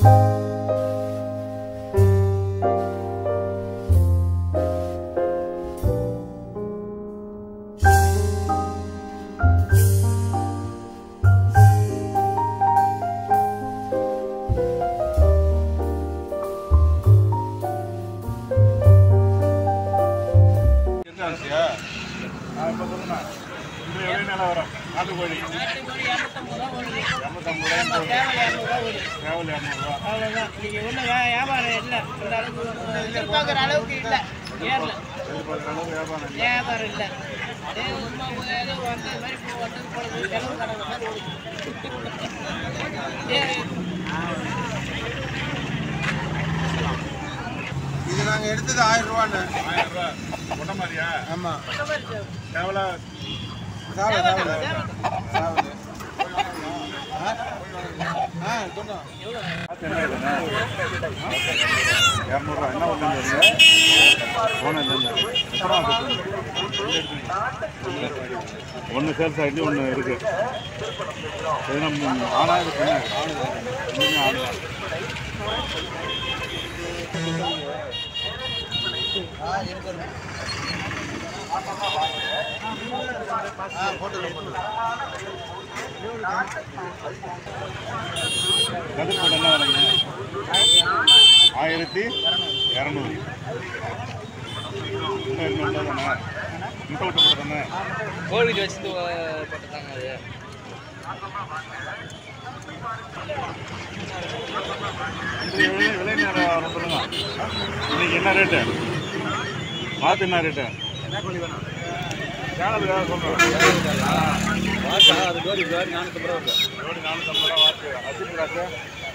என்ன ஆசையா நான் இப்போ சொல்லுண்ணா இந்த எவ்வளோ நேரம் வரும் நாட்டுக்கோழி இரநூத்தம்பது ரூபா சேவல் இரநூறுவா அவ்வளவுதான். இன்னைக்கு ஒண்ணும் வே- வியாபாரம் இல்ல. இந்த அளவுக்கு எதிர்பார்க்கிற அளவுக்கு இல்ல. ஏறல. எதிர்பார்க்குற அளவு வியாபாரம் இல்லை வியாபாரம் இல்ல. அதே சும்மா ஏதோ வந்தது மாதிரி போ- வந்தது போனது செலவு கணக்கு மாதிரி ஓடுது. சரி. இது நாங்கள் எடுத்தது ஆயிரம் ரூபான்னு ஆயிரம் ரூபா கொண்ட மாதிரியா ஆமாம் சேவலா சாவல் சாவல் சாவல் ஆ ஆ சொன்னோம் பார்த்து என்ன இதுண்ணா இரநூறுவா என்ன ஒன்று போனது ஒன்று சேல்ஸ் ஆகிட்டு ஒன்று இருக்கு இது நம்ம ஆனா இது பெண்ணா இன்னும் ஆணு தான். ஆ போட்டுருவோம் போட்டுருவோம் கதிர்கோட்டை என்ன வரீங்க ஆயிரத்தி இரநூறு இன்னும் இன்னும் தானே முட்டை விட்டு போட்டு தானே கோழிக்கு வச்சுட்டு போட்டுட்டாங்க அது இது விலை விலை நேரம் சொல்லுங்க இன்னைக்கு என்ன ரேட்டு மாத்து என்ன ரேட்டு சேனல் வேறு சொல்கிறேன் ஜோடி நானூற்றம்பது ரூபா வாத்து அசில் காசு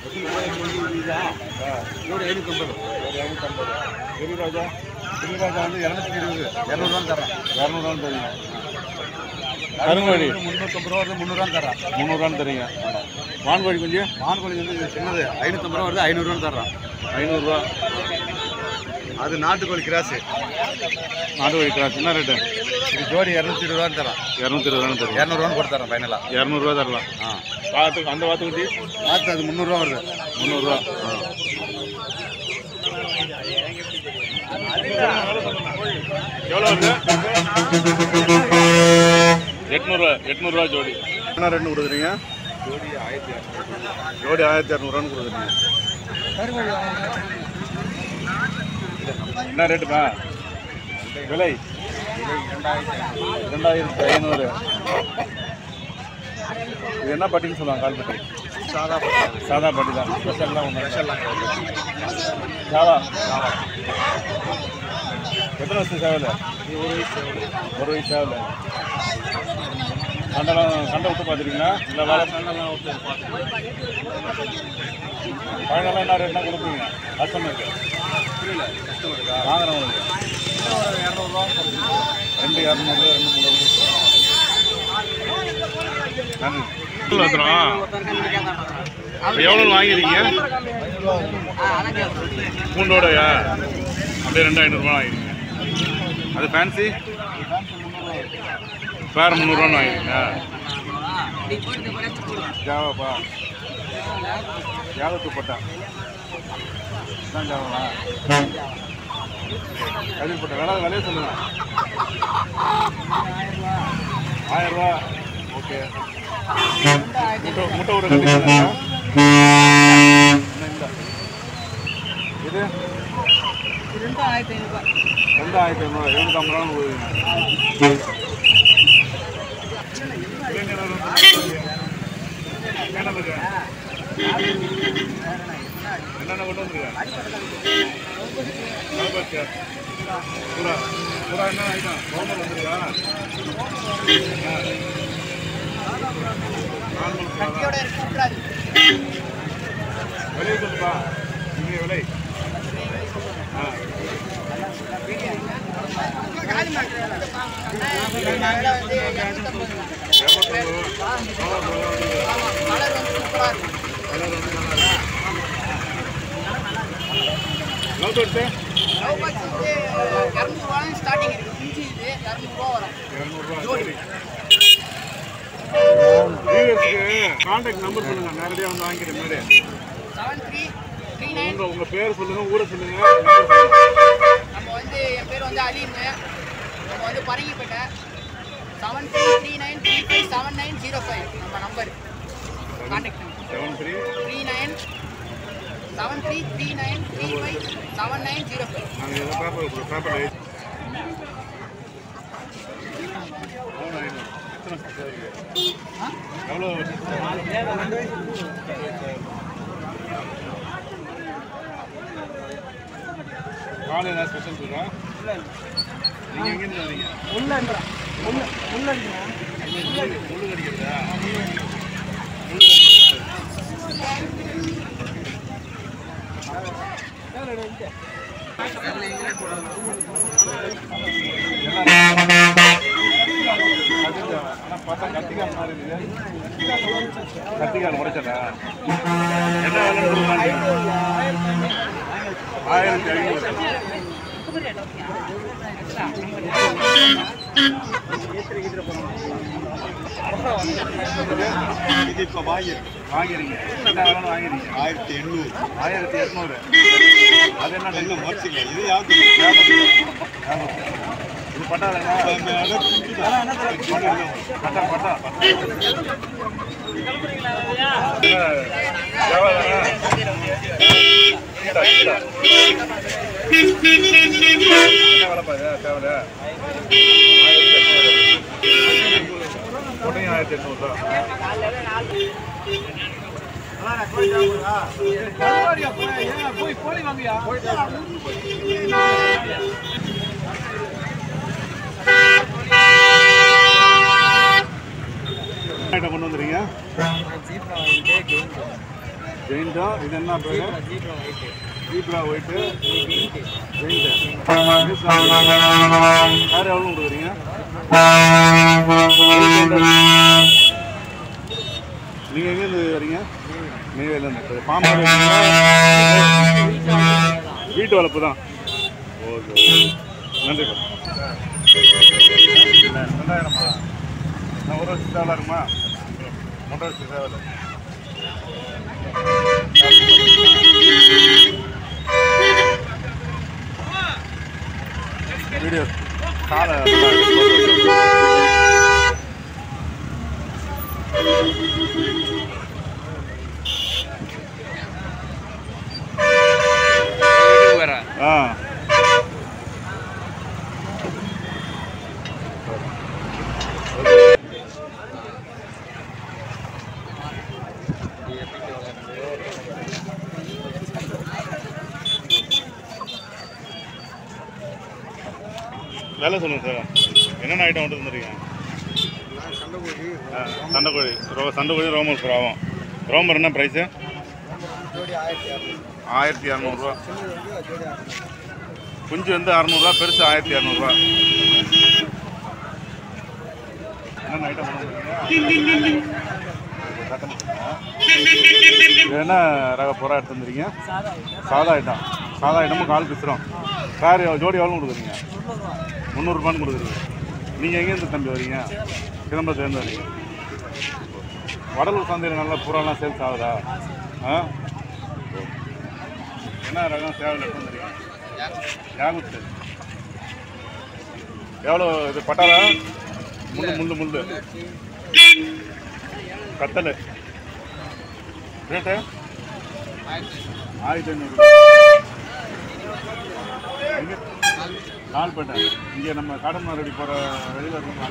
ஜோடி ஐநூற்றம்பது ஜோடி ஐநூற்றம்பது கிரிராஜா கிரிராஜா வந்து இரநூத்தி இருபது இரநூறுவா தரேன் இரநூறுவான்னு தரீங்க கருங்கோழி முந்நூற்றம்பது ரூபா வருது முந்நூறுவா தரேன் முந்நூறுவான்னு தரீங்க வான்கோழி கொஞ்சம் வான்கோழி வந்து இது சின்னது ஐநூற்றம்பது ரூபா வருது ஐநூறுவான்னு தர்றேன் ஐநூறுரூவா அது நாட்டுக்கோழி கிராஸு நாட்டுக்கோழி கிராஸ் என்ன ரேட்டு இது ஜோடி இரநூத்தி இருபது ரூபான்னு தரேன் இரநூத்தி இருபது ரூபான்னு தரேன் இரநூறுவான்னு கொடுத்து தரேன் ஃபைனலாக இரநூறுவா தரலாம் ஆ வாத்து அந்த வாத்து குட்டி வாத்து அது முந்நூறுரூவா வருது முந்நூறுரூவா ஆ எவ்வளோ வருது எட்நூறுவா எட்நூறுவா ஜோடி என்ன ரேட்னு கொடுக்குறீங்க ஜோடி ஆயிரத்தி ஜோடி ஆயிரத்தி இரநூறுவான்னு கொடுக்குறீங்க என்ன ரேட்டுப்பா விலை ரெண்டாயிரத்தி ஐநூறு இது என்ன பட்டின்னு சொல்லுவாங்க கால் பட்டி சாதா பட்டி சாதா பட்டி தான் ஸ்பெஷல்லாம் ஒன்று ஸ்பெஷல்லாம் சாதா சாதா எத்தனை வருஷம் சேவல் ஒரு வயசு ஒரு வயசு சேவல் சண்டைலாம் சண்டை விட்டு பார்த்துருக்கீங்களா இல்லை வேலை சண்டைலாம் விட்டு ஃபைனலாக என்ன ரேட்னா கொடுப்பீங்க கஸ்டமருக்கு புரியல கஸ்டமருக்கு வாங்குறவங்களுக்கு இரநூறுவா ரெண்டு இரநூறு ரெண்டு முந்நூறு நன்றி வந்துடும் எவ்வளோ வாங்கிருக்கீங்க பூண்டோடயா அப்படியே ரெண்டு ஐநூறுரூவா வாங்கிருக்கீங்க அது ஃபேன்சி வேறு முந்நூறுரூவான்னு வாங்கிருக்கீங்க ஜாவாப்பா ஜாவத்து போட்டா இதான் ஜாவா கதிர் போட்டா வேலை விலையை சொல்லுங்க ஆயிரம் ரூபா ஓகே முட்டை முட்டை ஒரு கட்டி இது ரெண்டு ஆயிரத்தி ஐநூறுபா ரெண்டு ஆயிரத்தி ஐநூறு எழுநூத்தம்பது ரூபா போகுதுங்க என்னென்ன கொண்டு வந்துருக்க பூரா பூரா என்ன ஐட்டம் நார்மல் வந்துருக்கா நார்மல் கட்டியோட இருக்கக்கூடாது விலை சொல்லுப்பா இங்கே விலை ஆ நாங்கள் வந்து இரநூத்தம்பது கலர் வந்து சூப்பராக இருக்கும் லவ் பேர்ட்ஸு லவ் பாக்ஸ் வந்து இரநூறுவா ஸ்டார்டிங் இருக்கு இஞ்சி இது இரநூறுவா வரும் இரநூறுவா ஜோடி வியூவர்ஸ்க்கு கான்டாக்ட் நம்பர் சொல்லுங்க நேரடியாக வந்து வாங்கிக்கிற மாதிரி செவன் த்ரீ த்ரீ நைன் உங்க உங்க பேர் சொல்லுங்க ஊரை சொல்லுங்க நம்ம வந்து என் பேர் வந்து அலீமு நம்ம வந்து Parangipettai seven three three nine three five seven nine zero five நம்ம number contact number seven three three nine seven three three nine three five seven nine zero five நாங்கள் எதாவது பேப்பர் பேப்பர் மூணு ஐநூறு எத்தனை சிஸ்டர் இருக்கு எவ்வளோ காலை ஏதாவது ஸ்பெஷல் இருக்கா நீங்கள் எங்கேருந்து வரீங்க முள்ளன்றா முள்ள முள்ளன்றா முள்ளு கடிக்கிறதா ஆனால் பார்த்தா கத்திக்கால் மாதிரி இருக்குது கத்திக்கால் உடைச்சதா என்ன வேலை கொடுக்குறாங்க ஆயிரத்தி ஐநூறு இது இப்போ வாங்கிருக்கு வாங்கிறீங்க என்ன வேணும் வாங்கிறீங்க ஆயிரத்தி எண்ணூறு ஆயிரத்தி எட்நூறு அது என்ன என்ன மறைச்சிங்க இது யாவது இது பட்டாதுங்க பட்டா பட்டா என்ன வேலைப்பா இது தேவையில்ல கொட்டையும் ஆயிரத்தி எட்நூறுரூவா ஐட்டம் கொண்டு வந்துறீங்க ஜெயின்டா இது என்ன பேர் ஜீப்ரா ஒயிட்டு ஜெயின்ட்டு வேறு எவ்வளோ கொடுக்குறீங்க நீங்கள் எங்கேருந்து வரீங்க நெய்வேலேருந்து பாம்பு வீட்டு வளர்ப்பு தான் ஓகே நன்றி ரெண்டாயிரமா நான் ஒரு வருஷம் தேவை இருக்குமா ஒன்றரை வருஷம் தேவை வீடியோ காலை ஆ வேலை சொல்லுங்க சார் என்னென்ன ஐட்டம் கொண்டு வந்துருக்கீங்க ஆ, சண்டைக்கோழி ரோ சண்டைக்கோழி ரோமர் புறாவும் ரோமர் என்ன ப்ரைஸு ஆயிரத்தி இரநூறுவா குஞ்சு வந்து அறநூறுவா பெருசு ஆயிரத்தி இரநூறுவா என்னென்ன ஐட்டம் கொண்டு வந்துருக்கீங்க இது என்ன ரக புறா எடுத்து வந்துருக்கீங்க சாதா ஐட்டம் சாதா ஐட்டமும் கால் பிசுறோம் வேறு ஜோடி எவ்வளோ கொடுக்குறீங்க முந்நூறுரூபான்னு கொடுக்குறீங்க நீங்கள் எங்கேருந்து தம்பி வரீங்க சிதம்பரத்துலேருந்து வரீங்க வடலூர் சந்தையில் நல்லா புறாலாம் சேல்ஸ் ஆகுதா ஆ என்ன ரகம் சேவல் எடுத்து வந்துருக்கீங்க யாகுத்து எவ்வளோ இது பட்டாளா முள்ளு முள்ளு முள்ளு கத்தல் ரேட்டு ஆயிரத்தி ஐநூறு எங்கே நால்பேட்டை இங்கே நம்ம காடமாரடி போகிற வெளியில் இருக்கோம்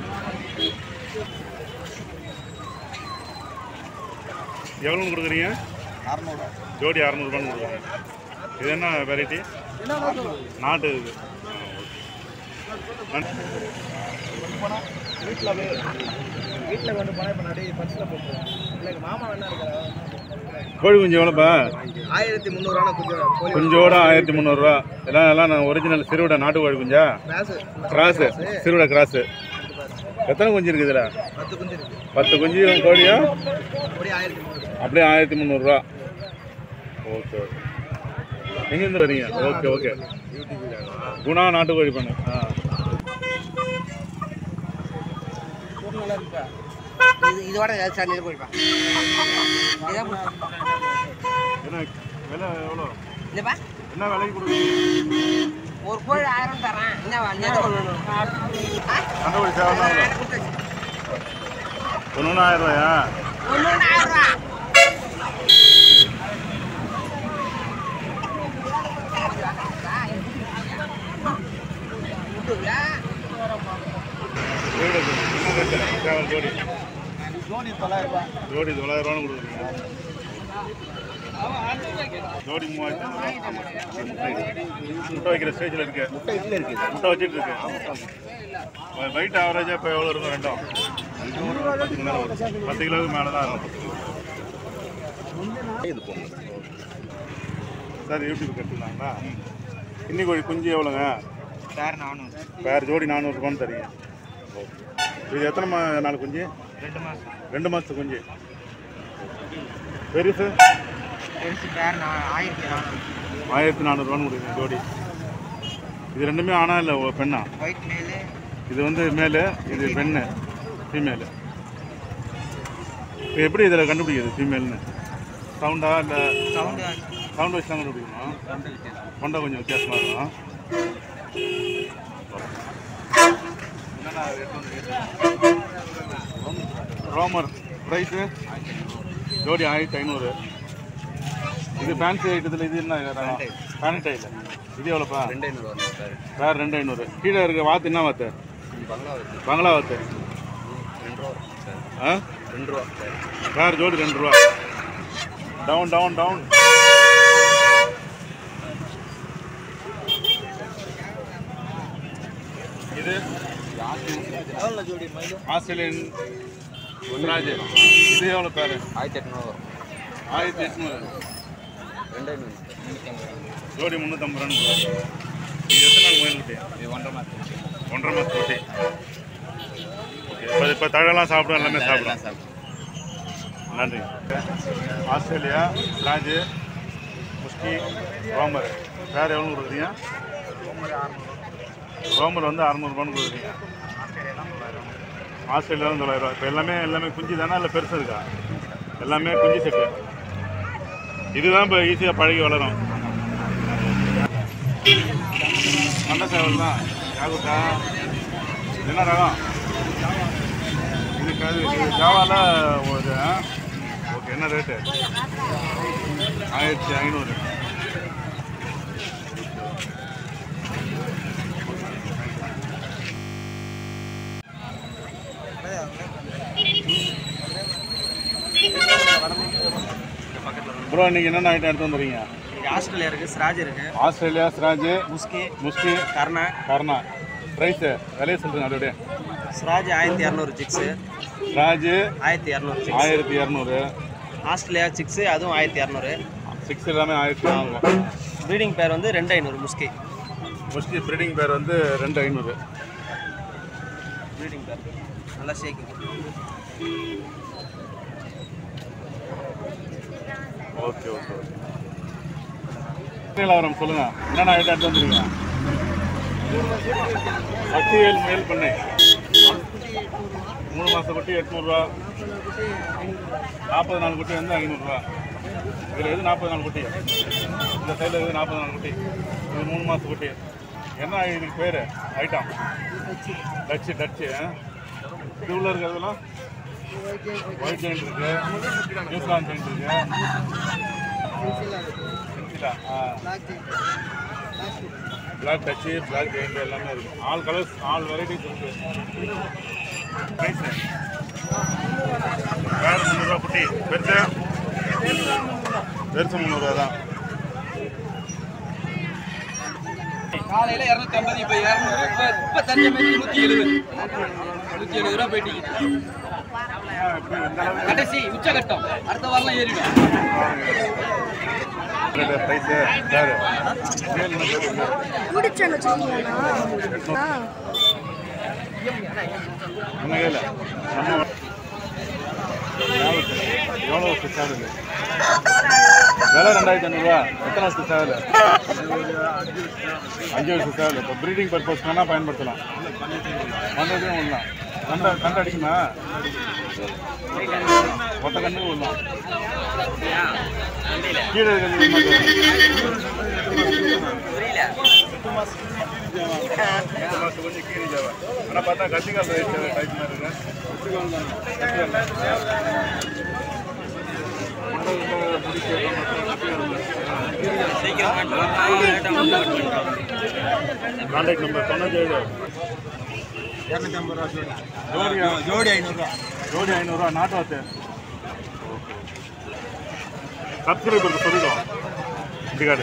எவ்வளோன்னு கொடுக்குறீங்க அறநூறு ஜோடி அறநூறுபான்னு கொடுக்குறீங்க இது என்ன வெரைட்டி நாட்டு இது ஆ, ஓகே. வீட்டில் கொண்டு போனால் இப்போ நிறைய பஸ்ஸில் போட்டுருவோம் இல்லை மாமா வேணா இருக்கிறா கோழி குஞ்சு எவ்வளோப்பா ஆயிரத்தி முந்நூறுவா கொஞ்சம் கோழி குஞ்சோட ஆயிரத்தி முந்நூறுரூவா எல்லாம் எல்லாம் நான் ஒரிஜினல் சிறுவிட நாட்டு கோழி குஞ்சா கிராஸு கிராஸு சிறுவிட கிராஸு எத்தனை குஞ்சு இருக்குது இதில் பத்து குஞ்சு இருக்கு பத்து குஞ்சு கோழியும் அப்படியே ஆயிரத்தி முந்நூறு அப்படியே ஆயிரத்தி முந்நூறுரூவா ஓகே ஓகே எங்கேருந்து வரீங்க ஓகே ஓகே குணா நாட்டுக்கோழி பண்ணு ஆ இது இதோட சார் இது போய்ப்பா இதான் என்ன விலை எவ்வளோ இல்லப்பா என்ன விலைக்கு கொடுக்குறீங்க ஒரு கோழி ஆயிரம் தரேன் என்ன என்ன பண்ணணும் கண்டபடி சேவை தொண்ணூறாயிரம் ரூபாயா ஒன்று ஆயிரம் ரூபா எவ்வளோ இது? என்ன ரேட்டு சேவல் ஜோடி ஜோடி தொள்ளாயிரம் ரூபாய் ஜோடி தொள்ளாயிரம் ரூபான்னு கொடுக்குறீங்க ஜோடி மூவாயிரத்தி முட்டை வைக்கிற ஸ்டேஜில் இருக்கு முட்டை இதில் இருக்குது முட்டை வச்சுட்டு இருக்கு வெயிட் ஆவரேஜாக இப்போ எவ்வளோ இருக்கும் ரெண்டும் பத்து கிலோ வரும். பத்து கிலோவுக்கு மேலே தான் இருக்கும் இது போங்க சார் யூடியூப் கட்டுலாங்களா இன்னி கோழி குஞ்சு எவ்வளோங்க சார் நானும் பேர் ஜோடி நானூறுரூபான்னு தரீங்க இது எத்தனை மா நாலு குஞ்சு ரெண்டு மாதம் ரெண்டு மாதத்து குஞ்சு பெருசு பெருசு பேர் நான் ஆயிரத்தி நானூறு ஆயிரத்தி நானூறுரூவான்னு கொடுக்குறீங்க ஜோடி இது ரெண்டுமே ஆனா இல்லை ஓ, பெண்ணா ஒயிட் மேலு இது வந்து மேலு இது பெண்ணு ஃபீமேலு இப்போ எப்படி இதில் கண்டுபிடிக்கிறது ஃபீமேல்னு சவுண்டா இல்லை சவுண்டு சவுண்ட் வச்சு தான் கண்டுபிடிக்கணும் சவுண்டு வித்தியாசம் கொண்டை கொஞ்சம் வித்தியாசமாக இருக்கும் ரோமர் ப்ரைஸு ஜோடி ஆயிரத்தி ஐநூறு இது ஃபேன்சி ஐட்டத்தில் இது என்ன பேனடைல் இது எவ்வளோப்பா ரெண்டு ஐநூறு வரும் சார் வேறு ரெண்டு ஐநூறு கீழே இருக்க வாத்து என்ன வாத்து பங்களா வருது பங்களா வாத்து ரெண்டு ரூபா வரும் சார் ஆ ரெண்டு ரூபா சார் வேறு ஜோடி ரெண்டு ரூபா டவுன் டவுன் டவுன் இது எவ்வளோ ஜோடி மயிலும் ஆஸ்திரேலியன் ராஜ் இது எவ்வளோ பேர் ஆயிரத்தி எட்நூறு வரும் ஆயிரத்தி எட்நூறு ரெண்டு ஐநூறு ஜோடி முந்நூற்றம்பது ரூபான்னு இது எத்தனை நாள் முயல் குட்டி இது ஒன்றரை மாதம் ஒன்றரை மாதம் குட்டி ஓகே இப்போ இப்போ தழலாம் சாப்பிடும் எல்லாமே சாப்பிடும் சார் நன்றி ஆஸ்திரேலியா ராஜ் முஸ்கி ரோமர் வேறு எவ்வளோ கொடுக்குறீங்க ரோமர் வந்து அறநூறுபான்னு கொடுக்குறீங்க ஆஸ்திரேலியா வந்து தொள்ளாயிரம் இப்போ எல்லாமே எல்லாமே குஞ்சு தானே இல்லை பெருசு இருக்கா எல்லாமே குஞ்சு செட்டு இதுதான் இப்போ ஈஸியாக பழகி வளரும் மண்டை சேவல் தான் யாகுட்டா என்ன ரகம் இது க- இது ஜாவால ஒரு ஆ? ஓகே என்ன ரேட்டு ஆயிரத்தி ஐநூறு ப்ரோ இன்னைக்கு என்னென்ன ஐட்டம் எடுத்து வந்துறீங்க இங்கே ஆஸ்திரேலியா இருக்குது ஸ்ராஜ் இருக்குது ஆஸ்திரேலியா ஸ்ராஜ் முஸ்கி முஸ்கி கர்ணா கர்ணா ப்ரைஸு விலையை சொல்லுங்க அதோடைய ஸ்ராஜ் ஆயிரத்தி இரநூறு சிக்ஸு ஸ்ராஜ் ஆயிரத்தி இரநூறு சிக்ஸ் ஆயிரத்தி இரநூறு ஆஸ்திரேலியா சிக்ஸு அதுவும் ஆயிரத்தி இரநூறு சிக்ஸ் எல்லாமே ஆயிரத்தி இரநூறு ப்ரீடிங் பேர் வந்து ரெண்டு ஐநூறு முஸ்கி முஸ்கி ப்ரீடிங் பேர் வந்து ரெண்டு ஐநூறு ப்ரீடிங் பேர் நல்லா ஷேக்கிங் ஓகே ஓகே ஓகே நிலவரம் சொல்லுங்க என்னென்ன ஐட்டம் எடுத்து வந்துருங்க சக்திவேல் முயல் பண்ணை மூணு மாதம் குட்டி எட்நூறுரூவா நாற்பது நாலு குட்டி வந்து ஐநூறுரூவா இதில் எது நாற்பது நாலு குட்டி இந்த சைடில் எது நாற்பது நாலு குட்டி இது மூணு மாதம் குட்டி என்ன இதுக்கு பேர் ஐட்டம் டச்சு டச்சு இது உள்ள இருக்கிறதுலாம் ஒயிட் ஜெயின் இருக்கு நியூசிலாந்து ஜெயின் இருக்கு பென்சிலா ஆ பிளாக் டச்சு பிளாக் ஜெயின் எல்லாமே இருக்கு ஆல் கலர்ஸ் ஆல் வெரைட்டிஸ் இருக்கு ப்ரைஸ் வேறு முந்நூறுரூவா குட்டி பெருசு பெருசு முந்நூறுரூவா தான் காலையில இரநூத்தி ஐம்பது இப்போ இரநூறு இப்போ இப்போ தனியாக போய் நூற்றி எழுபது நூற்றி எழுபது ரூபா போயிட்டீங்க எப்படி இந்த அளவுக்கு கடைசி உச்சகட்டம் அடுத்த வாரம்லாம் ஏறிடும் ப்ரைஸு சார் சேல் என்ன போட்டுருக்கு முடிச்சேன்னு வச்சுக்கோங்களா ஆ என்ன கையில் நம்ம எவ்வளோ வருஷம் சேவல் விலை ரெண்டாயிரத்தி ஐநூறுரூவா எத்தனை வருஷம் சேவல் அஞ்சு வருஷம் சேவல் இப்போ ப்ரீடிங் பர்பஸ் வேணால் பயன்படுத்தலாம் வந்ததையும் ஒன்றா கண்ட கண்ட அடிக்குமா மொத்த கண்ணுக்கு விடலாம் கீழே இருக்கிறது கொஞ்சம் கீழே தேவை ஆனால் பார்த்தா கத்திக்கால் டைப் மாதிரி இருக்கு கான்டாக்ட் நம்பர் தொண்ணூத்தேழு இரநூத்தி ஐம்பது ரூபா ஜோடி ஜோடியா ஜோடி ஐநூறுரூவா ஜோடி ஐநூறுரூவா நாட்டு வாத்து சப்ஸ்கிரைபருக்கு சொல்லிடும் இண்டிகாடு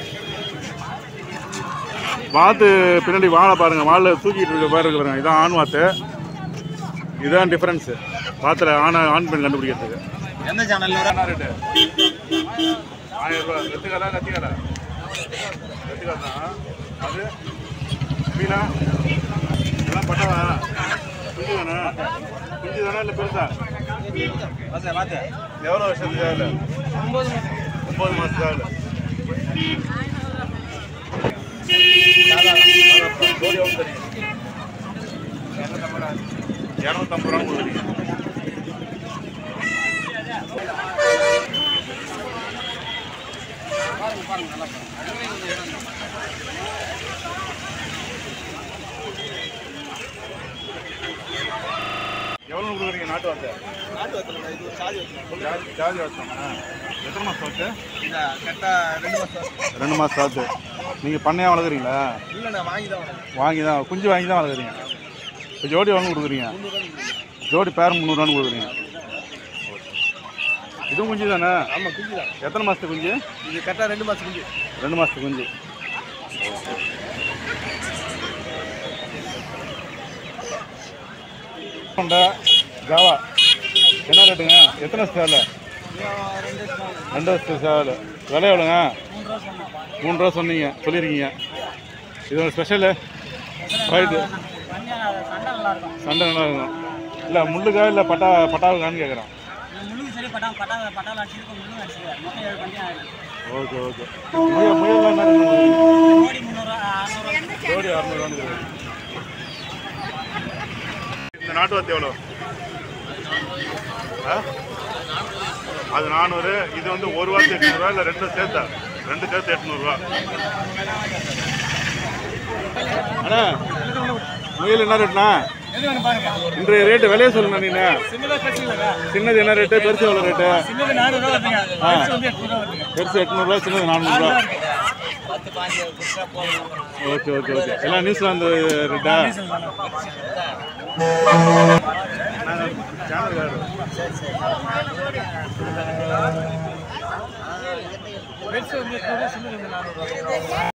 வாத்து பின்னாடி வாழை பாருங்க வாழை தூக்கிட்டு இருக்க பாரு இருக்கு பாருங்க இதான் ஆண் வாத்து இதுதான் டிஃபரன்ஸு வாத்தில் ஆண் ஆண் பெண் கண்டுபிடிக்கிறதுக்கு எந்த சேனல்ல என்ன ரேட்டு ஆயிரம் ரூபா வெத்துக்காதா கத்திக்காதா வெத்துக்கால் தான் அது மீனா எல்லாம் பட்டவா குஞ்சு தானே குஞ்சு தானே இல்லை பெருசா வாத்த வாத்த எவ்வளோ வருஷத்துக்கு ஆகல ஒம்பது மாதத்துக்கு ஆகல ஜோடி எவ்வளோ தெரியும் இரநூத்தம்பது ரூபா கொடுக்குறீங்க எவ்வளோ கொடுக்குறீங்க நாட்டு வார்த்தை நாட்டு வத்தல இது ஒரு சாதி வத்தல ஜாதி ஜாதி வார்த்தை எத்தனை மாதம் வார்த்தை இந்த கரெக்டா ரெண்டு மாசம் ரெண்டு மாதம் ஆகுது நீங்கள் பண்ணையாக வளர்க்குறீங்களா இல்ல நான் வாங்கி தான் வரேன் வாங்கி தான் குஞ்சு வாங்கி தான் வளர்க்குறீங்க இப்போ ஜோடி எவ்வளோ கொடுக்குறீங்க ஜோடி பேர் முந்நூறுவான்னு கொடுக்குறீங்க இதுவும் குஞ்சு தானே ஆமா குஞ்சு தான் எத்தனை மாதத்துக்கு குஞ்சு இது கரெக்டா ரெண்டு மாசம் குஞ்சு ரெண்டு மாதத்துக்கு குஞ்சு ஹோண்டா ஜாவா என்ன ரேட்டுங்க எத்தனை சேலை ரெண்டு வருஷத்து சேவல் விலை எவ்வளோங்க மூணு ரூபா சொன்னீங்க சொல்லியிருக்கீங்க இது ஒரு ஸ்பெஷலு ஃபைட்டு சண்டை நல்லா இருக்கும் இல்லை முள்ளுக்கா இல்லை பட்டா பட்டாவுக்கான்னு கேட்குறேன் ஓகே ஓகே முயல் முயல்லாம் என்ன ரேட்டு ஜோடி அறநூறுவான்னு இருக்குது. இந்த நாட்டு வாத்து எவ்வளோ ஆ? அது நானூறு இது வந்து ஒரு வாரத்து எட்நூறுவா இல்லை ரெண்டு சேர்த்தா ரெண்டு சேர்த்து எட்நூறுவா அண்ணா முயல் என்ன ரேட்ண்ணா இன்றைய ரேட்டு விலைய சொல்லுண்ணா நீங்க சின்னது என்ன ரேட்டு பெருசு எவ்வளோ ரேட்டு ஆ. பெருசு எட்நூறுவா சின்னது நானூறுரூவா ஓகே ஓகே ஓகே எல்லாம் நியூஸ்ல வந்து ரேட்டா சேனல்